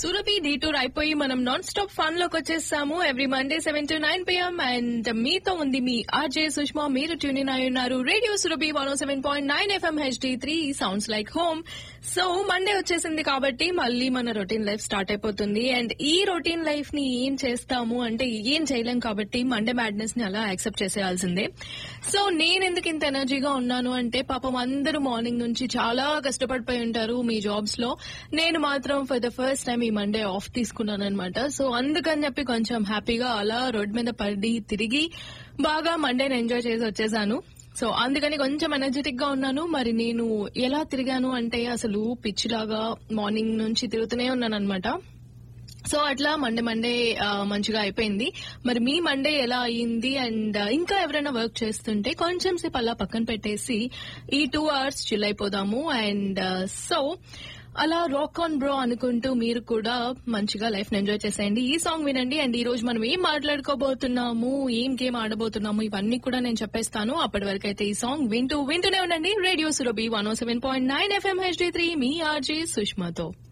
Surabhi detour అయిపోయి మనం non stop fun లోకి వచ్చేసాము every Monday seven to nine PM and మీతో ఉంది మీ ఆర్జే సుష్మా మీరు ట్యూన్ ఇన్ అయి ఉన్నారు radio Surabhi one seven point nine FM HD three sounds like home so Monday వచ్చేసింది కాబట్టి మళ్ళీ మన రొటీన్ లైఫ్ స్టార్ట్ అయిపోతుంది అండ్ ఈ రొటీన్ లైఫ్ ని ఏం చేస్తాము అంటే ఏం చేయలేం కాబట్టి మండే మ్యాడ్నెస్ ని అలా యాక్సెప్ట్ చేసేయాల్సిందే సో నేను ఎందుకు ఇంత ఎనర్జీగా ఉన్నాను అంటే పాపం అందరూ మార్నింగ్ నుంచి చాలా కష్టపడిపోయి ఉంటారు మీ జాబ్స్ లో నేను మాత్రం ఫర్ ద ఫస్ట్ టైం ఈ మండే ఆఫ్ తీసుకున్నాను అనమాట సో అందుకని చెప్పి కొంచెం హ్యాపీగా అలా రోడ్ మీద పడి తిరిగి బాగా మండేని ఎంజాయ్ చేసి వచ్చేసాను సో అందుకని కొంచెం ఎనర్జెటిక్ గా ఉన్నాను మరి నేను ఎలా తిరిగాను అంటే అసలు పిచ్చిలాగా మార్నింగ్ నుంచి తిరుగుతూనే ఉన్నాను అనమాట సో అట్లా మండే మండే ఆ, మంచిగా అయిపోయింది మరి మీ మండే ఎలా అయింది అండ్ ఇంకా ఎవరైనా వర్క్ చేస్తుంటే కొంచెం సేపు అలా పక్కన పెట్టేసి ఈ టూ అవర్స్ చిల్ అయిపోదాము అండ్ సో అలా రాక్ ఆన్ బ్రో అనుకుంటూ మీరు కూడా మంచిగా లైఫ్ ఎంజాయ్ చేసేయండి ఈ సాంగ్ వినండి అండ్ ఈ రోజు మనం ఏం మాట్లాడుకోబోతున్నాము ఏం గేమ్ ఆడబోతున్నాము ఇవన్నీ కూడా నేను చెప్పేస్తాను అప్పటి వరకు అయితే ఈ సాంగ్ వింటూ వింటూనే ఉండండి radio Surabhi one seven point nine FM HD three మీ ఆర్జీ సుష్మాతో